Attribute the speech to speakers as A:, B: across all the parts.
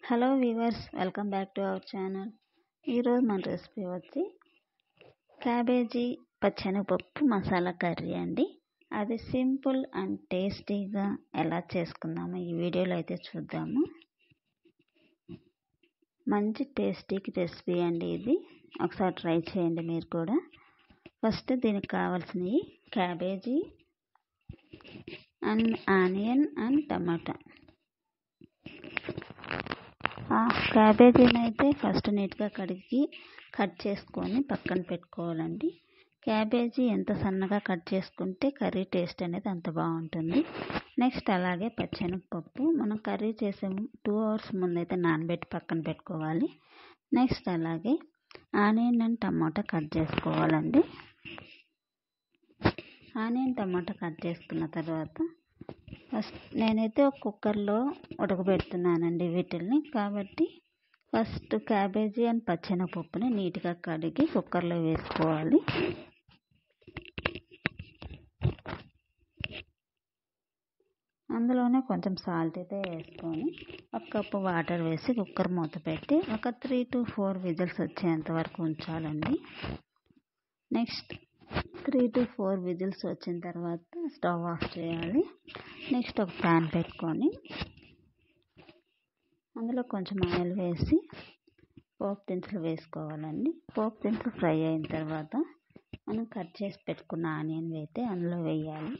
A: hello viewers welcome back to our channel ఈరోజు మన recipe వచ్చి క్యాబేజీ పచ్చెనగపప్పు మసాలా కర్రీ అండి అది సింపుల్ అండ్ టేస్టీగా ఎలా చేసుకుందామో ఈ వీడియోలో అయితే చూద్దాము మంచి టేస్టీకి రెసిపీ అండి ఇది ఒకసారి ట్రై చేయండి మీరు కూడా ఫస్ట్ దీనికి కావాల్సినవి cabbage and onion and tomato క్యాబేజీని అయితే ఫస్ట్ నీట్గా కడిగి కట్ చేసుకొని పక్కన పెట్టుకోవాలండి క్యాబేజీ ఎంత సన్నగా కట్ చేసుకుంటే కర్రీ టేస్ట్ అనేది అంత బాగుంటుంది నెక్స్ట్ అలాగే పచ్చెనగపప్పు మనం కర్రీ చేసే టూ అవర్స్ ముందైతే నానబెట్టి పక్కన పెట్టుకోవాలి నెక్స్ట్ అలాగే ఆనియన్ అండ్ టమాటా కట్ చేసుకోవాలండి ఆనియన్ టమాటా కట్ చేసుకున్న తర్వాత ఫస్ట్ నేనైతే ఒక కుక్కర్లో ఉడకబెడుతున్నానండి వీటిల్ని కాబట్టి ఫస్ట్ క్యాబేజీ అండ్ పచ్చెనగపప్పుని నీట్గా కడిగి కుక్కర్లో వేసుకోవాలి అందులోనే కొంచెం సాల్ట్ అయితే వేసుకొని ఒక కప్పు వాటర్ వేసి కుక్కర్ మూత పెట్టి ఒక త్రీ టు ఫోర్ విజిల్స్ వచ్చేంత వరకు ఉంచాలండి next three to four whistles వచ్చిన తర్వాత స్టవ్ ఆఫ్ చేయాలి నెక్స్ట్ ఒక ప్యాన్ పెట్టుకొని అందులో కొంచెం ఆయిల్ వేసి పోపు దినుసులు వేసుకోవాలండి పోపు దినుసులు ఫ్రై అయిన తర్వాత మనం కట్ చేసి పెట్టుకున్న ఆనియన్ అయితే అందులో వేయాలి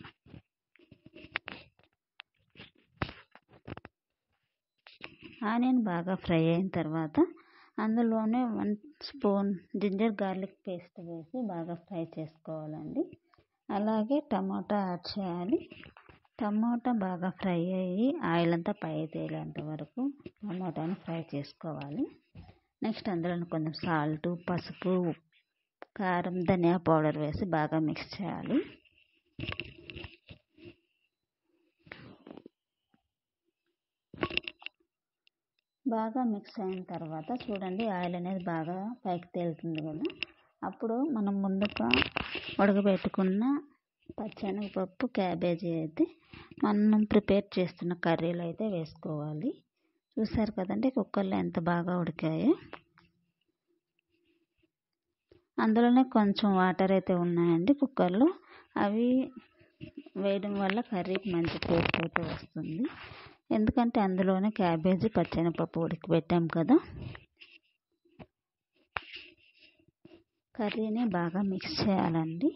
A: ఆనియన్ బాగా ఫ్రై అయిన తర్వాత అందులోనే one spoon ginger garlic paste వేసి బాగా ఫ్రై చేసుకోవాలండి అలాగే టమాటా యాడ్ చేయాలి టమాటా బాగా ఫ్రై అయ్యి ఆయిల్ అంతా పై తేలేంత వరకు టమాటాని ఫ్రై చేసుకోవాలి నెక్స్ట్ అందులో కొంచెం సాల్ట్ పసుపు కారం ధనియా పౌడర్ వేసి బాగా మిక్స్ చేయాలి బాగా మిక్స్ అయిన తర్వాత చూడండి ఆయిల్ అనేది బాగా పైకి తేలుతుంది కదా అప్పుడు మనం ముందుగా ఉడకబెట్టుకున్న పచ్చెనగపప్పు క్యాబేజీ అయితే మనం ప్రిపేర్ చేస్తున్న కర్రీలు అయితే వేసుకోవాలి చూసారు కదండి కుక్కర్లో ఎంత బాగా ఉడికాయో అందులోనే కొంచెం వాటర్ అయితే ఉన్నాయండి కుక్కర్లో అవి వేయడం వల్ల కర్రీకి మంచి టేస్ట్ అయితే వస్తుంది ఎందుకంటే అందులోనే క్యాబేజీ పచ్చెనపప్పు ఉడకబెట్టాం కదా కర్రీని బాగా మిక్స్ చేయాలండి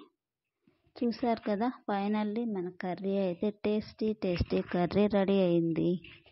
A: చూసారు కదా ఫైనల్లీ మన కర్రీ అయితే టేస్టీ టేస్టీ కర్రీ రెడీ అయింది